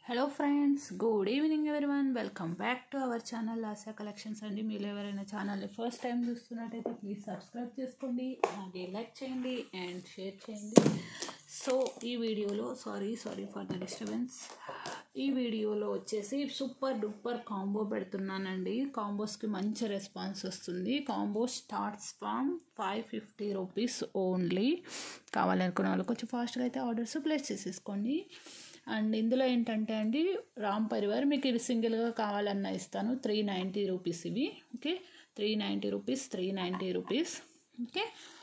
hello friends good evening everyone welcome back to our channel Asha collections అండి మీరు ఎవరైనా ఛానల్ని ఫస్ట్ టైం చూస్తున్నట్టయితే ప్లీజ్ సబ్స్క్రైబ్ చేసుకోండి అలాగే లైక్ చేయండి అండ్ షేర్ చేయండి సో ఈ వీడియోలో sorry sorry for the disturbance ఈ వీడియోలో వచ్చేసి సూపర్ డూపర్ కాంబో పెడుతున్నానండి కాంబోస్కి మంచి రెస్పాన్స్ వస్తుంది combo starts from five fifty rupees only కావాలనుకున్న వాళ్ళు కొంచెం ఫాస్ట్గా అయితే ఆర్డర్స్ ప్లేస్ చేసేసుకోండి అండ్ ఇందులో ఏంటంటే అండి రామ్ పరివార్ మీకు ఇవి సింగిల్గా కావాలన్నా ఇస్తాను త్రీ నైంటీ రూపీస్ ఇవి okay three ninety rupees three ninety rupees okay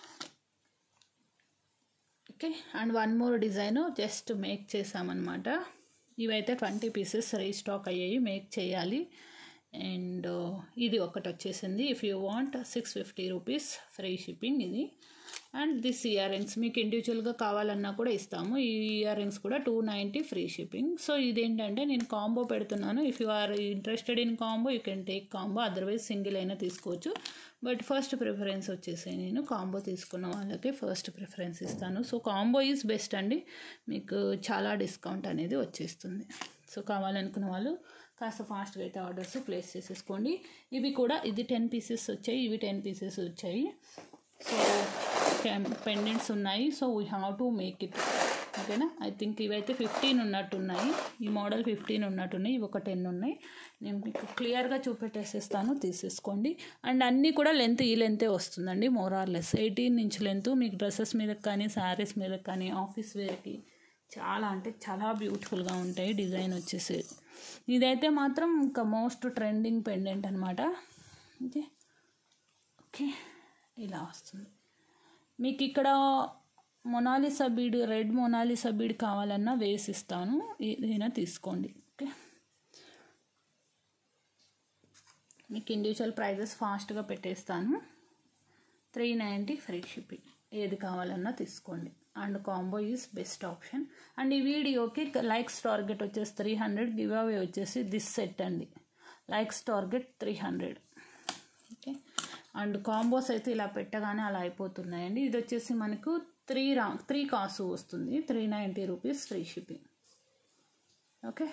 okay and one more design just make చేసామన్నమాట ఇవైతే ట్వంటీ పీసెస్ రీస్టాక్ అయ్యాయి మేక్ చేయాలి అండ్ ఇది ఒకటి వచ్చేసింది if you want six fifty rupees free shipping ఇది and this earrings మీకు ఇండివిజువల్గా కావాలన్నా కూడా ఇస్తాము ఈ ఇయర్ రింగ్స్ కూడా two ninety free shipping so ఇదేంటంటే నేను కాంబో పెడుతున్నాను if you are interested in combo you can take combo otherwise single అయినా తీసుకోవచ్చు బట్ ఫస్ట్ ప్రిఫరెన్స్ వచ్చేసి నేను కాంబో తీసుకున్న వాళ్ళకి ఫస్ట్ ప్రిఫరెన్స్ ఇస్తాను సో కాంబో ఈజ్ బెస్ట్ అండి మీకు చాలా డిస్కౌంట్ అనేది వచ్చేస్తుంది సో కావాలనుకున్న వాళ్ళు కాస్త ఫాస్ట్గా అయితే ఆర్డర్స్ ప్లేస్ చేసేసుకోండి ఇవి కూడా ఇది టెన్ పీసెస్ వచ్చాయి ఇవి టెన్ పీసెస్ వచ్చాయి సో పెండెంట్స్ ఉన్నాయి so we have to make it ఓకేనా ఐ థింక్ ఇవైతే ఫిఫ్టీన్ ఉన్నట్టున్నాయి ఈ మోడల్ ఫిఫ్టీన్ ఉన్నట్టున్నాయి ఇవి ఒక టెన్ ఉన్నాయి నేను మీకు క్లియర్గా చూపెట్టేసేస్తాను తీసేసుకోండి అండ్ అన్నీ కూడా లెంత్ ఈ లెంతే వస్తుందండి మోరార్లెస్ ఎయిటీన్ ఇంచ్ లెంత్ మీకు డ్రెస్సెస్ మీద కానీ శారీస్ మీద కానీ ఆఫీస్ వేర్కి చాలా అంటే చాలా బ్యూటిఫుల్గా ఉంటాయి డిజైన్ వచ్చేసి ఇదైతే మాత్రం ఇంకా మోస్ట్ ట్రెండింగ్ పెండెంట్ అనమాట ఓకే ఓకే ఇలా వస్తుంది మీకు ఇక్కడ Mona Lisa bead red Mona Lisa bead కావాలన్నా వేసిస్తాను ఏదైనా తీసుకోండి ఓకే మీకు ఇండివిజువల్ ప్రైజెస్ ఫాస్ట్గా పెట్టేస్తాను త్రీ నైంటీ ఫ్రీ షిప్పింగ్ ఏది కావాలన్నా తీసుకోండి and combo is best option and ఈ వీడియోకి లైక్స్ టార్గెట్ వచ్చేసి త్రీ హండ్రెడ్ గివ్ అవే వచ్చేసి దిస్ సెట్ అండి likes target three hundred okay and combos అయితే ఇలా పెట్టగానే అలా అయిపోతున్నాయండి ఇది వచ్చేసి మనకు త్రీ రా త్రీ కాసు వస్తుంది three ninety rupees free shipping okay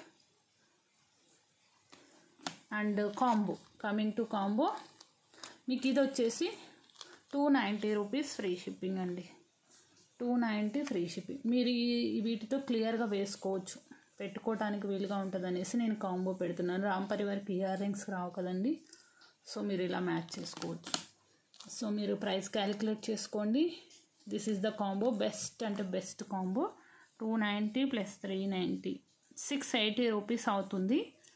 and combo coming to combo మీకు ఇది వచ్చేసి two ninety rupees free shipping అండి టూ నైంటీ ఫ్రీ షిప్పింగ్ మీరు ఈ వీటితో క్లియర్గా వేసుకోవచ్చు పెట్టుకోవడానికి వీలుగా ఉంటుంది అనేసి నేను కాంబో పెడుతున్నాను రామ్ పరివార్కి ఇయర్ రింగ్స్ రావు కదండి సో మీరు ఇలా మ్యాచ్ చేసుకోవచ్చు సో మీరు ప్రైస్ క్యాలిక్యులేట్ చేసుకోండి this is the combo best అంటే best combo two ninety plus three ninety six eighty rupees అవుతుంది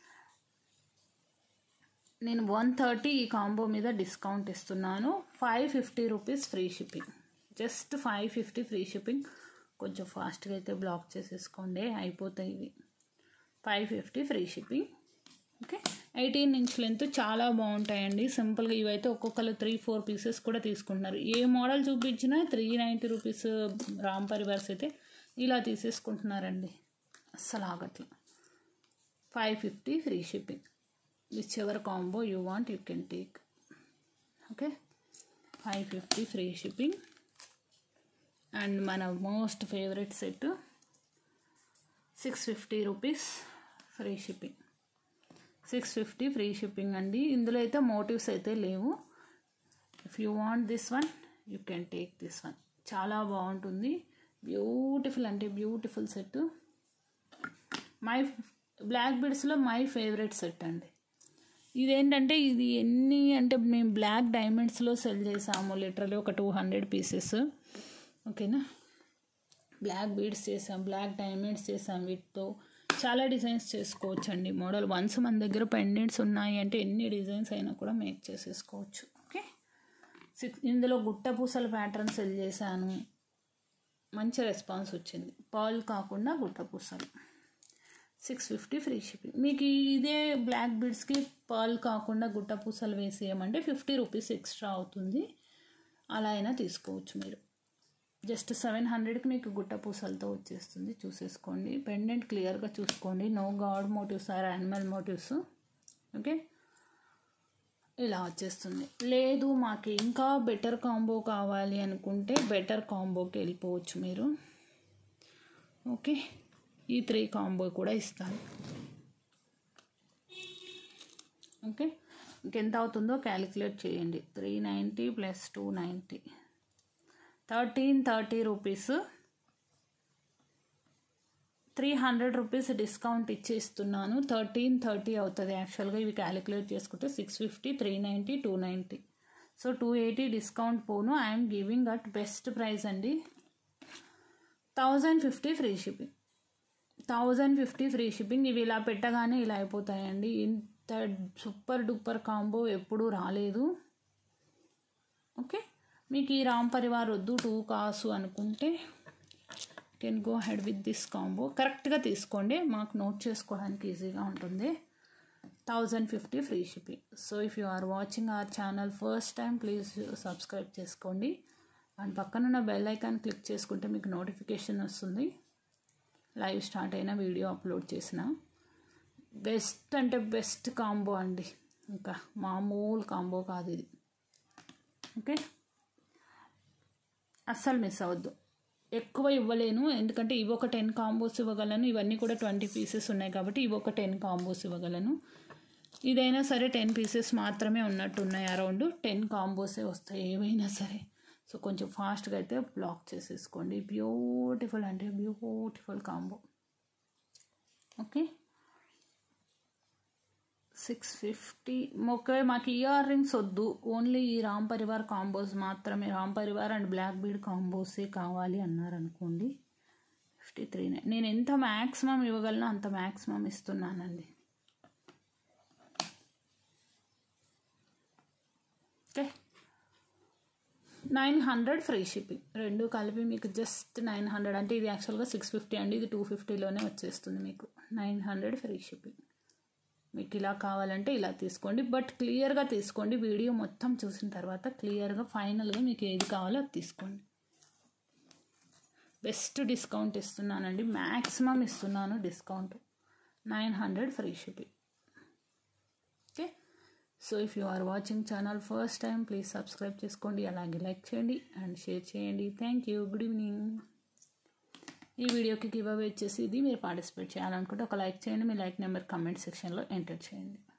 నేను వన్ థర్టీ ఈ కాంబో మీద డిస్కౌంట్ ఇస్తున్నాను five fifty rupees free shipping just five fifty free shipping కొంచెం ఫాస్ట్గా అయితే బ్లాక్ చేసేసుకోండి అయిపోతాయి ఇవి five fifty free shipping okay eighteen inch length చాలా బాగుంటాయండి సింపుల్గా ఇవైతే ఒక్కొక్కరు త్రీ ఫోర్ పీసెస్ కూడా తీసుకుంటున్నారు ఏ మోడల్ చూపించినా three ninety rupees Ram Parivars అయితే ఇలా తీసేసుకుంటున్నారండి అస్సలు ఆగట్లా five fifty free shipping whichever combo you want you can take okay five fifty free shipping and మన most favourite set six fifty rupees free shipping six fifty free shipping అండి ఇందులో అయితే motifs అయితే లేవు if you want this one you can take this one చాలా బాగుంటుంది beautiful అంటే beautiful set my black బీడ్స్లో మై ఫేవరెట్ సెట్ అండి ఇదేంటంటే ఇది ఎన్ని అంటే మేము బ్లాక్ డైమండ్స్లో సెల్ చేసాము లిటరలీ ఒక టూ హండ్రెడ్ పీసెస్ ఓకేనా బ్లాక్ బీడ్స్ చేసాం బ్లాక్ డైమండ్స్ చేసాం వీటితో చాలా డిజైన్స్ చేసుకోవచ్చు అండి మోడల్ వన్స్ మన దగ్గర పెండెంట్స్ ఉన్నాయి అంటే ఎన్ని డిజైన్స్ అయినా కూడా మేక్ చేసేసుకోవచ్చు ఓకే సిక్స్ ఇందులో గుట్ట పూసల ప్యాటర్న్ సెల్ చేశాను మంచి రెస్పాన్స్ వచ్చింది పాల్ కాకుండా గుట్ట పూసలు సిక్స్ ఫిఫ్టీ ఫ్రీ షిప్పింగ్ మీకు ఇదే బ్లాక్ బీడ్స్కి పాల్ కాకుండా గుట్ట పూసలు వేసేయమంటే ఫిఫ్టీ రూపీస్ ఎక్స్ట్రా అవుతుంది అలా అయినా తీసుకోవచ్చు మీరు జస్ట్ సెవెన్ హండ్రెడ్కి మీకు గుట్ట పూసలతో వచ్చేస్తుంది చూసేసుకోండి పెండెంట్ క్లియర్గా చూసుకోండి no god motifs or animal motifs okay ఇలా వచ్చేస్తుంది లేదు మాకు ఇంకా బెటర్ కాంబో కావాలి అనుకుంటే బెటర్ కాంబోకి వెళ్ళిపోవచ్చు మీరు ఓకే ఈ త్రీ కాంబో కూడా ఇస్తాను ఓకే ఇంకెంత అవుతుందో క్యాలిక్యులేట్ చేయండి three ninety plus two ninety thirteen thirty rupees three hundred rupees discount ఇచ్చి ఇస్తున్నాను థర్టీన్ థర్టీ అవుతుంది యాక్చువల్గా ఇవి క్యాలిక్యులేట్ చేసుకుంటే six fifty three ninety two ninety so two eighty discount పోను I'm giving at best price అండి thousand fifty free shipping thousand fifty free shipping ఇవి ఇలా పెట్టగానే ఇలా అయిపోతాయండి ఇంత సూపర్ డూపర్ కాంబో ఎప్పుడూ రాలేదు ఓకే మీకు ఈ రామ్ పరివార్ వద్దు టూ కాసు అనుకుంటే can go head with this combo కరెక్ట్గా తీసుకోండి మాకు నోట్ చేసుకోవడానికి ఈజీగా ఉంటుంది thousand fifty free shipping so if you are watching our channel first time please subscribe చేసుకోండి అండ్ పక్కనున్న బెల్ ఐకాన్ క్లిక్ చేసుకుంటే మీకు నోటిఫికేషన్ వస్తుంది లైవ్ స్టార్ట్ అయిన వీడియో అప్లోడ్ చేసిన బెస్ట్ అంటే బెస్ట్ కాంబో అండి ఇంకా మామూలు కాంబో కాదు ఇది ఓకే అస్సలు మిస్ అవ్వద్దు ఎక్కువ ఇవ్వలేను ఎందుకంటే ఇవి ఒక టెన్ కాంబోస్ ఇవ్వగలను ఇవన్నీ కూడా ట్వంటీ పీసెస్ ఉన్నాయి కాబట్టి ఇవి ఒక టెన్ కాంబోస్ ఇవ్వగలను ఇదైనా సరే టెన్ పీసెస్ మాత్రమే ఉన్నట్టు ఉన్నాయి అరౌండ్ టెన్ కాంబోసే వస్తాయి ఏవైనా సరే సో కొంచెం ఫాస్ట్గా అయితే బ్లాక్ చేసేసుకోండి బ్యూటిఫుల్ అంటే beautiful combo okay six fifty okay మాకు ఇయర్ రింగ్స్ వద్దు ఓన్లీ ఈ రామ్ పరివార్ కాంబోస్ మాత్రమే Ram Parivar and black bead కాంబోసే కావాలి అన్నారు అనుకోండి ఫిఫ్టీ త్రీ నేను ఎంత మ్యాక్సిమం ఇవ్వగలనో అంత మ్యాక్సిమం ఇస్తున్నానండి okay nine hundred free shipping రెండు కలిపి మీకు జస్ట్ నైన్ హండ్రెడ్ అంటే ఇది యాక్చువల్గా సిక్స్ ఫిఫ్టీ అండి ఇది టూ ఫిఫ్టీలోనే వచ్చేస్తుంది మీకు నైన్ హండ్రెడ్ ఫ్రీ షిప్పింగ్ మీకు ఇలా కావాలంటే ఇలా తీసుకోండి బట్ క్లియర్గా తీసుకోండి వీడియో మొత్తం చూసిన తర్వాత క్లియర్గా ఫైనల్గా మీకు ఏది కావాలో అది తీసుకోండి బెస్ట్ డిస్కౌంట్ ఇస్తున్నానండి మ్యాక్సిమం ఇస్తున్నాను discount nine hundred free shipping okay so if you are watching channel first time please subscribe చేసుకోండి అలాగే లైక్ చేయండి అండ్ షేర్ చేయండి థ్యాంక్ యూ గుడ్ ఈవినింగ్ ఈ వీడియోకి గివ్ అవే వచ్చేసి ఇది మీరు పార్టిసిపేట్ చేయాలనుకుంటే ఒక లైక్ చేయండి మీ లైక్ నెంబర్ కమెంట్ సెక్షన్లో ఎంటర్ చేయండి